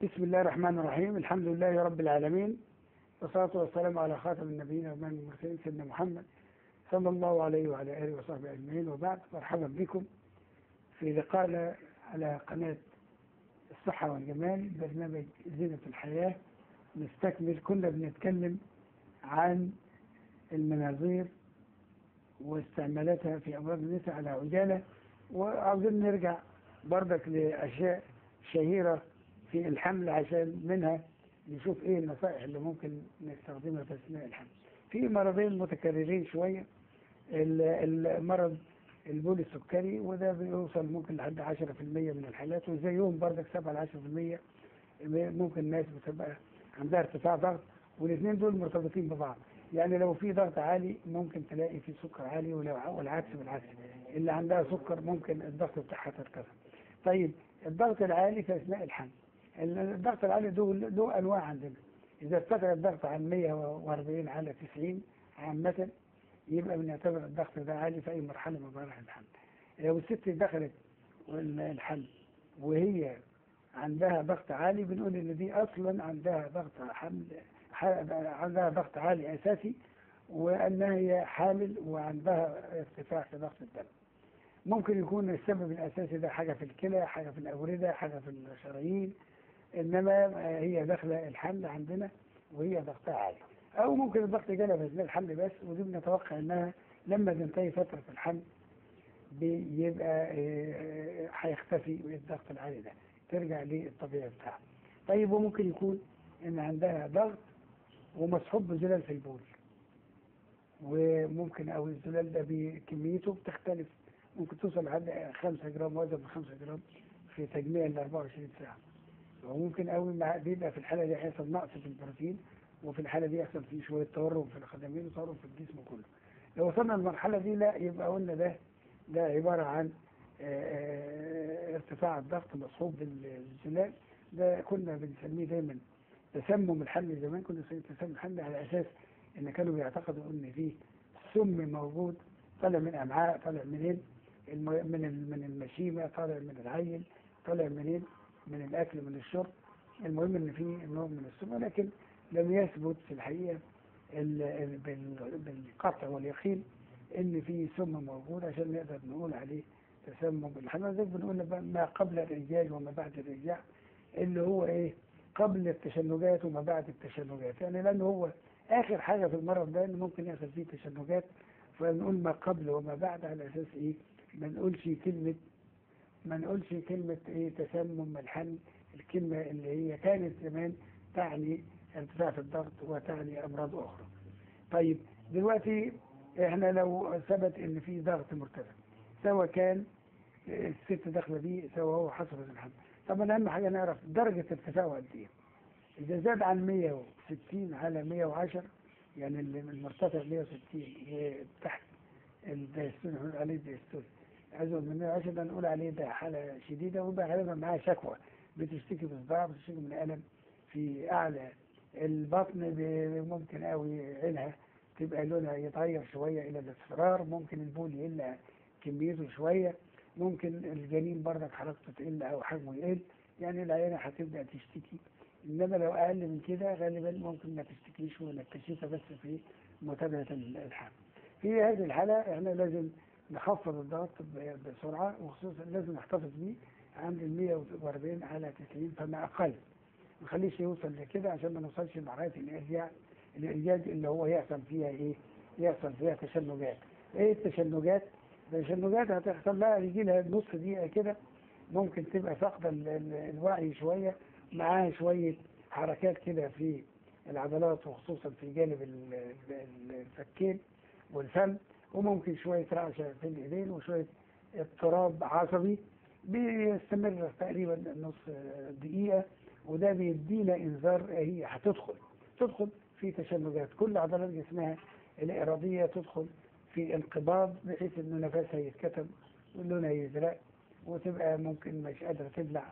بسم الله الرحمن الرحيم الحمد لله رب العالمين والصلاة والسلام على خاتم النبيين وإمام المرسلين سيدنا محمد صلى الله عليه وعلى آله وصحبه أجمعين وبعد مرحبا بكم في لقائنا على قناة الصحة والجمال برنامج زينة الحياة نستكمل كنا بنتكلم عن المناظير واستعمالاتها في أمراض النساء على عجالة وعاوزين نرجع برضك لأشياء شهيرة في الحمل عشان منها نشوف ايه النصائح اللي ممكن نستخدمها في اثناء الحمل. في مرضين متكررين شويه المرض البول السكري وده بيوصل ممكن لحد 10% من الحالات وزيهم برضك 7 ل 10% ممكن ناس بتبقى عندها ارتفاع ضغط والاثنين دول مرتبطين ببعض يعني لو في ضغط عالي ممكن تلاقي في سكر عالي ولو والعكس بالعكس اللي عندها سكر ممكن الضغط بتاعها ترتفع. طيب الضغط العالي في اثناء الحمل الضغط العالي له له انواع عندنا اذا ارتفع الضغط عن 140 على 90 عامه يبقى بنعتبر الضغط ده عالي في اي مرحله من مراحل الحمل لو الست دخلت الحمل وهي عندها ضغط عالي بنقول ان دي اصلا عندها ضغط حمل عندها ضغط عالي اساسي وانها هي حامل وعندها ارتفاع في ضغط الدم ممكن يكون السبب الاساسي ده حاجه في الكلى حاجه في الاورده حاجه في الشرايين انما هي داخله الحمل عندنا وهي ضغطها عالي او ممكن الضغط جالها في اثناء الحمل بس ودي بنتوقع انها لما تنتهي فتره الحمل بيبقى هيختفي الضغط العالي ده ترجع للطبيعي بتاعها طيب وممكن يكون ان عندها ضغط ومصحوب بزلال في البول وممكن او الزلال ده بكميته بتختلف ممكن توصل لحد 5 جرام وزن ب 5 جرام في تجميع ال 24 ساعه وممكن قوي مع بيبقى في الحاله دي هيحصل نقص في البروتين وفي الحاله دي يحصل فيه شويه تورم في الخدمين وتورم في الجسم كله لو وصلنا للمرحله دي لا يبقى قلنا ده ده عباره عن ارتفاع الضغط مصحوب بالزلال ده كنا بنسميه دايما تسمم الحمل زمان كنا بنسميه تسمم الحمل على اساس ان كانوا بيعتقدوا ان فيه سم موجود طالع من امعاء طالع منين من من المشيمه طالع من العيل طالع منين من الاكل من الشرب المهم ان في نوع من السم ولكن لم يثبت في الحقيقه بالقطع واليقين ان في سم موجود عشان نقدر نقول عليه تسمم الحمل زي بنقول ما قبل الانجاج وما بعد الارجاع اللي هو ايه قبل التشنجات وما بعد التشنجات يعني لان هو اخر حاجه في المرض ده ان ممكن يحصل فيه تشنجات فنقول ما قبل وما بعد على اساس ايه ما نقولش كلمه ما نقولش كلمة ايه تسمم الحمل الكلمة اللي هي كانت زمان تعني ارتفاع في الضغط وتعني امراض اخرى طيب دلوقتي احنا لو ثبت ان في ضغط مرتفع سواء كان الست داخله بيه سواء هو حصل الحمل طبعا اهم حاجه نعرف درجه ارتفاعه قد ايه اذا زاد عن 160 على 110 يعني المرتفع 160 تحت الدايستول نقول عليه الدايستول أزود من 110 ده نقول عليه ده حالة شديدة ويبقى غالبا معاه شكوى بتشتكي بصداع بتشتكي من ألم في أعلى البطن ممكن قوي عينها تبقى لونها يتغير شوية إلى الاصفرار ممكن البول يقل كميته شوية ممكن الجنين برضك حركته تقل أو حجمه يقل يعني العينة هتبدأ تشتكي إنما لو أقل من كده غالبا ممكن ما تشتكيش ونكتشفها بس في متابعة الحمل في هذه الحالة احنا لازم نخفض الضغط بسرعة وخصوصا لازم نحتفظ بيه عند ال 140 على 90 فما أقل ما نخليش يوصل لكده عشان ما نوصلش لمرحلة الإرجاع الإرجاج اللي هو يحصل فيها إيه؟ يحصل فيها تشنجات. إيه التشنجات؟ التشنجات هتحصل لها يجي لها نص دقيقة كده ممكن تبقى فاقدة الوعي شوية معاها شوية حركات كده في العضلات وخصوصا في جانب الفكين والفم وممكن شوية رعشة في الإيدين وشوية اضطراب عصبي بيستمر تقريبا نص دقيقة وده بيدينا إنذار هي هتدخل تدخل في تشنجات كل عضلات جسمها الإرادية تدخل في انقباض بحيث إنه نفسها يتكتم ولونها يزرق وتبقى ممكن مش قادرة تبلع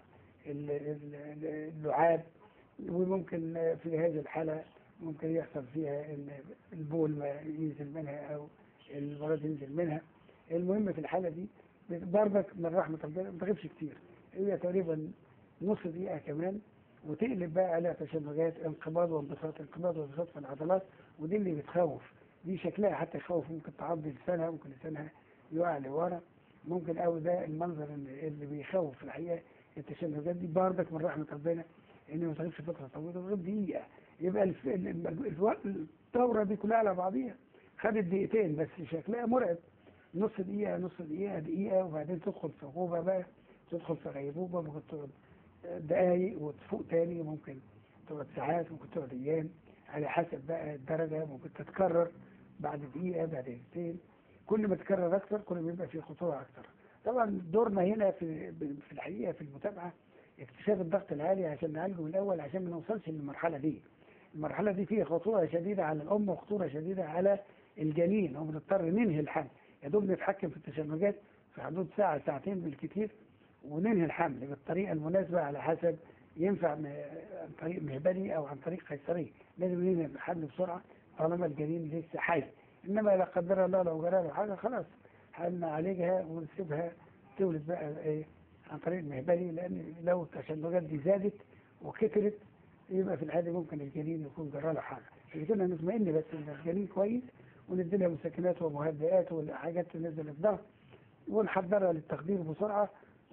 اللعاب وممكن في هذه الحالة ممكن يحصل فيها إن البول ما ينزل منها أو المرض ينزل منها المهم في الحالة دي برضك من رحمة ربنا ما تغيبش كتير هي تقريبا نص دقيقة كمان وتقلب بقى على تشنجات انقباض وانبساط انقباض وانبساط في العضلات ودي اللي بتخوف دي شكلها حتى يخوف ممكن تعض لسانها ممكن لسانها يقع لورا ممكن قوي ده المنظر اللي اللي بيخوف في الحقيقه التشنجات دي بردك من رحمه ربنا ان ما تغيبش فتره طويله غير دقيقه يبقى الف- ال- ال- الوقت- الدوره دي كلها على بعضيها خدت دقيقتين بس شكلها مرعب نص دقيقه نص دقيقه دقيقه وبعدين تدخل في غوبه بقى تدخل في غيبوبه ممكن تقعد دقايق وتفوق تاني ممكن تقعد ساعات ممكن تقعد ايام على حسب بقى الدرجه ممكن تتكرر بعد دقيقه بعد دقيقتين كل ما تكرر اكتر كل ما يبقى في خطوره اكتر طبعا دورنا هنا في في الحقيقه في المتابعه اكتشاف الضغط العالي عشان نعالجه من الاول عشان ما نوصلش للمرحله دي المرحله دي فيها خطوره شديده على الام وخطوره شديده على الجنين وبنضطر ننهي الحمل يا دوب نتحكم في التشنجات في حدود ساعه ساعتين بالكثير وننهي الحمل بالطريقه المناسبه على حسب ينفع م- عن طريق مهبلي او عن طريق قيصري لازم ننهي الحمل بسرعه طالما الجنين لسه حي انما لا قدر الله لو جرى له حاجه خلاص هنعالجها ونسيبها تولد بقى ايه عن طريق المهبلي لان لو التشنجات دي زادت وكترت يبقى في العاده ممكن الجنين يكون جرى له حاجه عشان كده نطمئن بس ان الجنين كويس وندي لها مسكنات ومهدئات والحاجات تنزل الضغط ونحضرها للتخدير بسرعه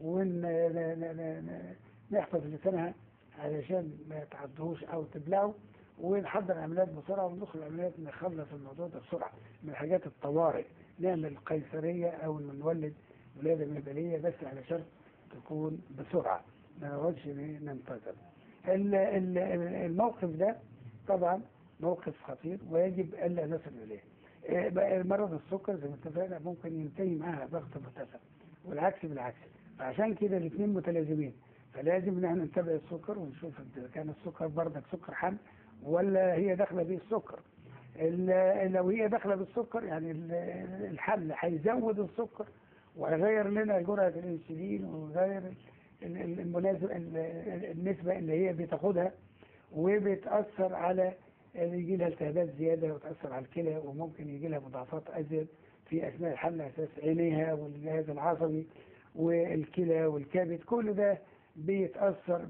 ونحفظ لسانها علشان ما يتعدهوش او تبلعه ونحضر عمليات بسرعه وندخل العمليات نخلص الموضوع ده بسرعه من حاجات الطوارئ نعمل قيصريه او نولد ولاده مهبليه بس على شرط تكون بسرعه ما نقعدش ننتظر ال- ال- الموقف ده طبعا موقف خطير ويجب الا نصل اليه آه، بقى مرض السكر زي ما اتفقنا ممكن ينتهي معاها ضغط مرتفع والعكس بالعكس فعشان كده الاثنين متلازمين فلازم ان احنا نتابع السكر ونشوف اذا كان السكر بردك سكر حمل ولا هي داخله بيه السكر ال- لو هي داخله بالسكر يعني ال- الحمل هيزود السكر وهيغير لنا جرعه الانسولين ويغير ال- ال- المناسب ال- النسبه اللي هي بتاخدها وبتاثر على يجي لها التهابات زياده وتاثر على الكلى وممكن يجي لها مضاعفات ازيد في اثناء الحمل على اساس عينيها والجهاز العصبي والكلى والكبد كل ده بيتاثر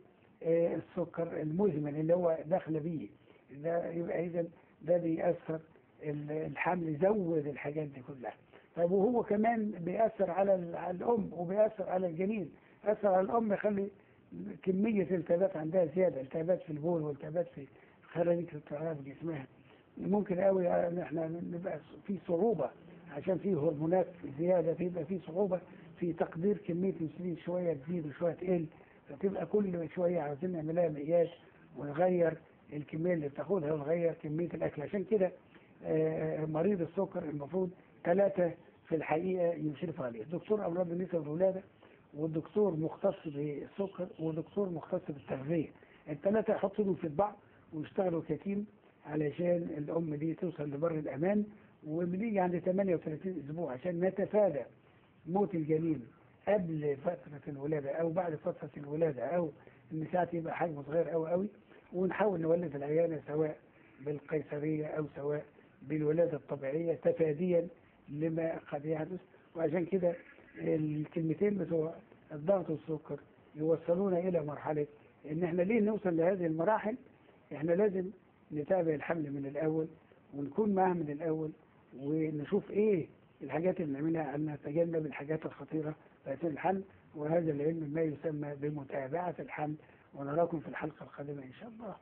بالسكر المزمن اللي هو داخل بيه ده يبقى اذا ده بيأثر ال- الحمل يزود الحاجات دي كلها طيب وهو كمان بيأثر على ال- على الأم وبيأثر على الجنين يأثر على الأم يخلي كمية التهابات عندها زيادة التهابات في البول والتهابات في خلايا التهاب جسمها ممكن قوي ان احنا نبقى في صعوبة عشان في هرمونات زيادة فيبقى في صعوبة في تقدير كمية الانسولين شوية تزيد وشوية تقل فتبقى كل شوية عاوزين نعملها مقياس ونغير الكمية اللي بتاخدها ونغير كمية الأكل عشان كده آه، مريض السكر المفروض ثلاثة في الحقيقة يشرف عليه دكتور أمراض النساء والولادة والدكتور مختص بالسكر ودكتور مختص بالتغذية الثلاثة يحطوا ايدهم في بعض ويشتغلوا كتيم علشان الأم دي توصل لبر الأمان وبنيجي عند 38 أسبوع عشان نتفادى موت الجنين قبل فترة الولادة أو بعد فترة الولادة أو إن ساعات يبقى حجمه صغير أوي أوي ونحاول نولد العيانة سواء بالقيصرية أو سواء بالولادة الطبيعية تفاديا لما قد يحدث وعشان كده الكلمتين بتوع الضغط والسكر يوصلونا إلى مرحلة إن إحنا ليه نوصل لهذه المراحل إحنا لازم نتابع الحمل من الأول ونكون معاه من الأول ونشوف إيه الحاجات اللي نعملها عن نتجنب الحاجات الخطيرة في أثناء الحمل وهذا العلم ما يسمى بمتابعة الحمل ونراكم في الحلقة القادمة إن شاء الله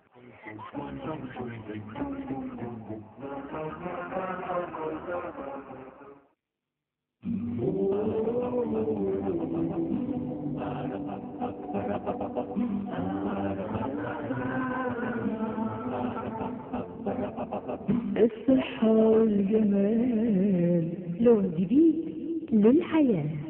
الصحة والجمال لون جديد للحياة